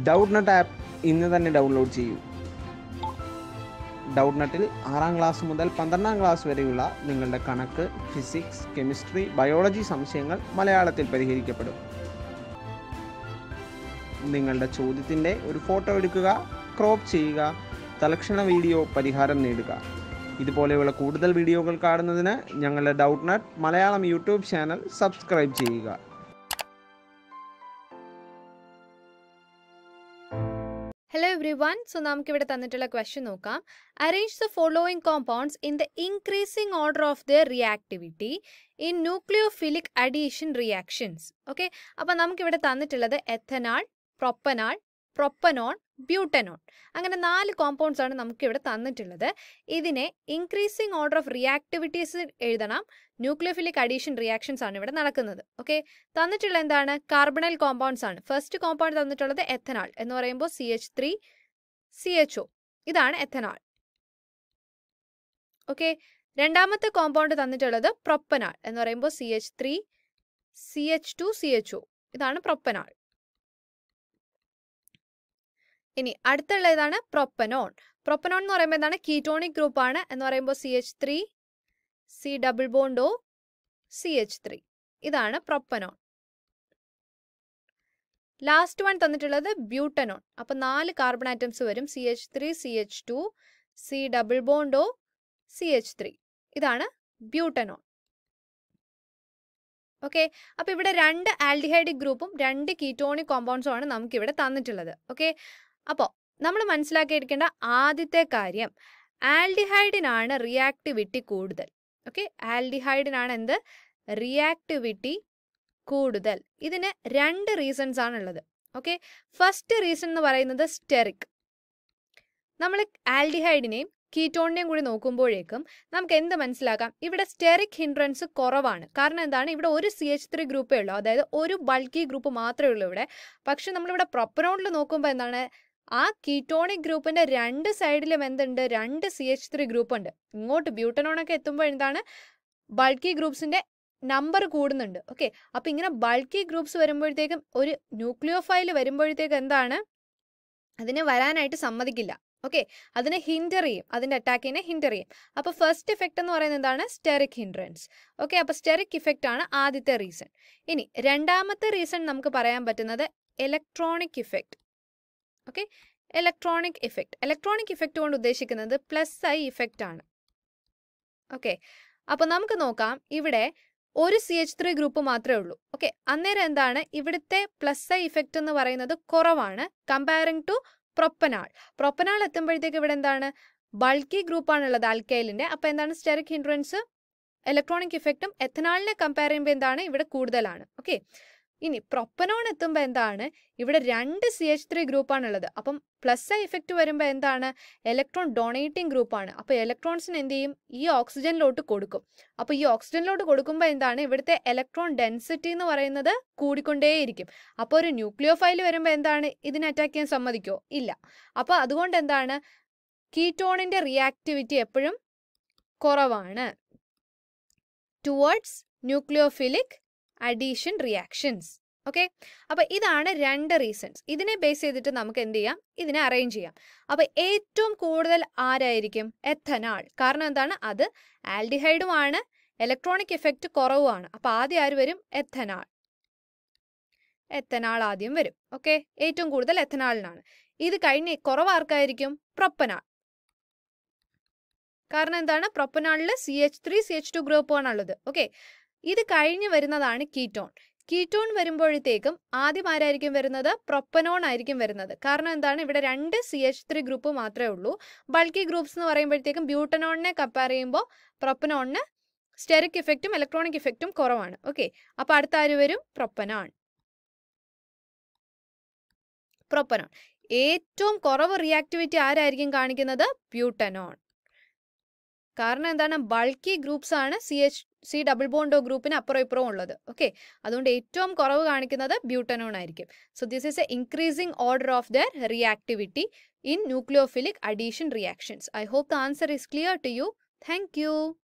doubt നട്ട് app ഇന്ന് തന്നെ download ചെയ്യൂ ഡൗട്ട് നട്ടിൽ ആറാം ക്ലാസ് മുതൽ പന്ത്രണ്ടാം ക്ലാസ് വരെയുള്ള നിങ്ങളുടെ കണക്ക് ഫിസിക്സ് കെമിസ്ട്രി ബയോളജി സംശയങ്ങൾ മലയാളത്തിൽ പരിഹരിക്കപ്പെടും നിങ്ങളുടെ ചോദ്യത്തിൻ്റെ ഒരു ഫോട്ടോ എടുക്കുക ക്രോപ്പ് ചെയ്യുക തലക്ഷണ വീഡിയോ പരിഹാരം നേടുക ഇതുപോലെയുള്ള കൂടുതൽ വീഡിയോകൾ കാണുന്നതിന് ഞങ്ങളുടെ Doubtnut Malayalam YouTube channel subscribe ചെയ്യുക ഹലോ എവ്രി വൺ സോ നമുക്കിവിടെ തന്നിട്ടുള്ള ക്വസ്റ്റ്യൻ നോക്കാം arrange the following compounds in the increasing order of the reactivity in nucleophilic addition reactions okay അപ്പോൾ നമുക്കിവിടെ തന്നിട്ടുള്ളത് എഥനാൾ പ്രൊപ്പനാൾ പ്രൊപ്പനോൺ ബ്യൂട്ടനോൺ അങ്ങനെ നാല് കോമ്പൗണ്ട്സ് ആണ് നമുക്കിവിടെ തന്നിട്ടുള്ളത് ഇതിനെ ഇൻക്രീസിംഗ് ഓർഡർ ഓഫ് റിയാക്ടിവിറ്റീസ് എഴുതണം ന്യൂക്ലിയോഫിലിക് അഡീഷൻ റിയാക്ഷൻസ് ആണ് ഇവിടെ നടക്കുന്നത് ഓക്കെ തന്നിട്ടുള്ള എന്താണ് കാർബണൽ കോമ്പൗണ്ട്സ് ആണ് ഫസ്റ്റ് കോമ്പൗണ്ട് തന്നിട്ടുള്ളത് എഥനാൾ എന്ന് പറയുമ്പോൾ C H three C H O ഇതാണ് എഥനാൾ ഓക്കെ രണ്ടാമത്തെ കോമ്പൗണ്ട് തന്നിട്ടുള്ളത് പ്രൊപ്പനാൾ എന്ന് പറയുമ്പോൾ C H three C H two C H O ഇതാണ് പ്രൊപ്പനാൾ ഇനി അടുത്തുള്ള ഇതാണ് പ്രൊപ്പനോൺ പ്രൊപ്പനോൺ എന്ന് പറയുമ്പോൾ എന്താണ് കീറ്റോണിക് ഗ്രൂപ്പ് ആണ് എന്ന് പറയുമ്പോൾ C H three C double bond O C H three ഇതാണ് പ്രൊപ്പനോൺ ലാസ്റ്റ് വൺ തന്നിട്ടുള്ളത് ബ്യൂട്ടനോൺ അപ്പൊ നാല് കാർബൺ ആറ്റംസ് വരും C H three C H two C double bond O C H three ഇതാണ് ബ്യൂട്ടനോൺ ഓക്കെ അപ്പൊ ഇവിടെ രണ്ട് ആൽഡിഹൈഡിക് ഗ്രൂപ്പും രണ്ട് കീറ്റോണിക് കോമ്പൗണ്ട്സും ആണ് നമുക്ക് ഇവിടെ തന്നിട്ടുള്ളത് ഓക്കെ അപ്പോൾ നമ്മൾ മനസ്സിലാക്കിയിരിക്കേണ്ട ആദ്യത്തെ കാര്യം ആൽഡിഹൈഡിനാണ് റിയാക്ടിവിറ്റി കൂടുതൽ ഓക്കെ ആൽഡിഹൈഡിനാണ് എന്ത് റിയാക്ടിവിറ്റി കൂടുതൽ ഇതിന് രണ്ട് റീസൺസ് ആണുള്ളത് ഓക്കെ ഫസ്റ്റ് റീസൺ എന്ന് പറയുന്നത് സ്റ്റെറിക് നമ്മൾ ആൽഡിഹൈഡിനെയും കീറ്റോണിനെയും കൂടി നോക്കുമ്പോഴേക്കും നമുക്ക് എന്ത് മനസ്സിലാക്കാം ഇവിടെ സ്റ്റെറിക് ഹിൻഡ്രൻസ് കുറവാണ് കാരണം എന്താണ് ഇവിടെ ഒരു സി എച്ച് ത്രീ ഗ്രൂപ്പേ ഉള്ളൂ അതായത് ഒരു ബൾക്കി ഗ്രൂപ്പ് മാത്രമേ ഉള്ളൂ ഇവിടെ പക്ഷെ നമ്മളിവിടെ പ്രൊപ്പനോണിൽ നോക്കുമ്പോൾ എന്താണ് ആ കീറ്റോണിക് ഗ്രൂപ്പിന്റെ രണ്ട് സൈഡിലും എന്തുണ്ട് രണ്ട് സി എച്ച് ത്രീ ഗ്രൂപ്പ് ഉണ്ട് ഇങ്ങോട്ട് ബ്യൂട്ടനോണൊക്കെ എത്തുമ്പോൾ എന്താണ് ബൾക്കി ഗ്രൂപ്പ്സിന്റെ നമ്പർ കൂടുന്നുണ്ട് ഓക്കെ അപ്പൊ ഇങ്ങനെ ബൾക്കി ഗ്രൂപ്പ്സ് വരുമ്പോഴത്തേക്കും ഒരു ന്യൂക്ലിയോ ഫൈൽ വരുമ്പോഴത്തേക്ക് എന്താണ് അതിന് വരാനായിട്ട് സമ്മതിക്കില്ല ഓക്കെ അതിനെ ഹിൻഡർ ചെയ്യും അതിന്റെ അറ്റാക്കിനെ ഹിൻഡർ ചെയ്യും അപ്പൊ ഫസ്റ്റ് ഇഫക്റ്റ് എന്ന് പറയുന്നത് എന്താണ് സ്റ്റെറിക് ഹിൻഡ്രൻസ് ഓക്കെ അപ്പൊ സ്റ്റെറിക് ഇഫക്റ്റ് ആണ് ആദ്യത്തെ റീസൺ ഇനി രണ്ടാമത്തെ റീസൺ നമുക്ക് പറയാൻ പറ്റുന്നത് electronic effect okay electronic effect electronic effect കൊണ്ട് ഉദ്ദേശിക്കുന്നത് പ്ലസ് ഐ ഇഫക്റ്റ് ആണ് ഓക്കെ അപ്പൊ നമുക്ക് നോക്കാം ഇവിടെ ഒരു സി എച്ച് ത്രീ ഗ്രൂപ്പ് മാത്രമേ ഉള്ളൂ ഓക്കെ അന്നേരം എന്താണ് ഇവിടുത്തെ പ്ലസ് ഐ ഇഫക്റ്റ് എന്ന് പറയുന്നത് കുറവാണ് കമ്പയറിംഗ് ടു പ്രൊപ്പനാൾ പ്രൊപ്പനാൾ എത്തുമ്പോഴത്തേക്ക് ഇവിടെ എന്താണ് ബൾക്കി ഗ്രൂപ്പാണുള്ളത് ആൽക്കൈലിന്റെ അപ്പൊ എന്താണ് സ്റ്റെറിക് ഹിൻഡ്രൻസ് ഇലക്ട്രോണിക് ഇഫക്റ്റും എഥനാളിനെ കമ്പയർ ചെയ്യുമ്പോൾ എന്താണ് ഇവിടെ കൂടുതലാണ് ഓക്കെ ഇനി പ്രൊപ്പനോൺ എത്തുമ്പോൾ എന്താണ് ഇവിടെ രണ്ട് സി എച്ച് ത്രീ ഗ്രൂപ്പാണുള്ളത് അപ്പം പ്ലസ് ഐ ഇഫക്റ്റ് വരുമ്പോൾ എന്താണ് ഇലക്ട്രോൺ ഡൊണേറ്റിംഗ് ഗ്രൂപ്പാണ് അപ്പോൾ ഇലക്ട്രോൺസിന് എന്ത് ചെയ്യും ഈ ഓക്സിജനിലോട്ട് കൊടുക്കും അപ്പോൾ ഈ ഓക്സിജനിലോട്ട് കൊടുക്കുമ്പോൾ എന്താണ് ഇവിടുത്തെ ഇലക്ട്രോൺ ഡെൻസിറ്റി എന്ന് പറയുന്നത് കൂടിക്കൊണ്ടേയിരിക്കും അപ്പോൾ ഒരു ന്യൂക്ലിയോ ഫൈൽ വരുമ്പോൾ എന്താണ് ഇതിനെ അറ്റാക്ക് ചെയ്യാൻ സമ്മതിക്കോ ഇല്ല അപ്പോൾ അതുകൊണ്ട് എന്താണ് കീറ്റോണിന്റെ റിയാക്ടിവിറ്റി എപ്പോഴും കുറവാണ് towards nucleophilic addition reactions okay അപ്പൊ ഇതാണ് രണ്ട് റീസൺസ് ഇതിനെ ബേസ് ചെയ്തിട്ട് നമുക്ക് എന്ത് ചെയ്യാം ഇതിനെ അറേഞ്ച് ചെയ്യാം അപ്പൊ ഏറ്റവും കൂടുതൽ ആരായിരിക്കും എഥനാൾ കാരണം എന്താണ് അത് ആൽഡിഹൈഡുമാണ് ഇലക്ട്രോണിക് എഫക്റ്റ് കുറവുമാണ് അപ്പൊ ആദ്യം ആര് വരും എഥനാൾ എഥനാൾ ആദ്യം വരും ഓക്കെ ഏറ്റവും കൂടുതൽ എഥനാളിനാണ് ഇത് കഴിഞ്ഞ് കുറവ് ആർക്കായിരിക്കും പ്രൊപ്പനാൾ കാരണം എന്താണ് പ്രൊപ്പനാളിൽ C H three C H two ഗ്രൂപ്പാണുള്ളത് ഓക്കെ ഇത് കഴിഞ്ഞ് വരുന്നതാണ് കീറ്റോൺ കീറ്റോൺ വരുമ്പോഴത്തേക്കും ആദ്യം ആരായിരിക്കും വരുന്നത് പ്രൊപ്പനോൺ ആയിരിക്കും വരുന്നത് കാരണം എന്താണ് ഇവിടെ രണ്ട് സി എച്ച് ത്രീ ഗ്രൂപ്പ് മാത്രമേ ഉള്ളൂ ബൾക്കി ഗ്രൂപ്പ്സ് എന്ന് പറയുമ്പോഴത്തേക്കും ബ്യൂട്ടനോണിനെ കമ്പയർ ചെയ്യുമ്പോൾ പ്രൊപ്പനോണിന് സ്റ്റെറിക് ഇഫക്റ്റും ഇലക്ട്രോണിക് ഇഫക്റ്റും കുറവാണ് ഓക്കെ അപ്പൊ അടുത്ത ആര് വരും പ്രൊപ്പനോൺ പ്രൊപ്പനോൺ ഏറ്റവും കുറവ് റിയാക്ടിവിറ്റി ആരായിരിക്കും കാണിക്കുന്നത് ബ്യൂട്ടനോൺ കാരണം എന്താണ് ബൾക്കി ഗ്രൂപ്പ്സ് ആണ് C H C double bond O ഗ്രൂപ്പിന് അപ്പുറം ഇപ്പുറം ഉള്ളത് ഓക്കെ അതുകൊണ്ട് ഏറ്റവും കുറവ് കാണിക്കുന്നത് ബ്യൂട്ടനോൺ ആയിരിക്കും so this is a increasing order of the reactivity in nucleophilic addition reactions I hope the answer is clear to you thank U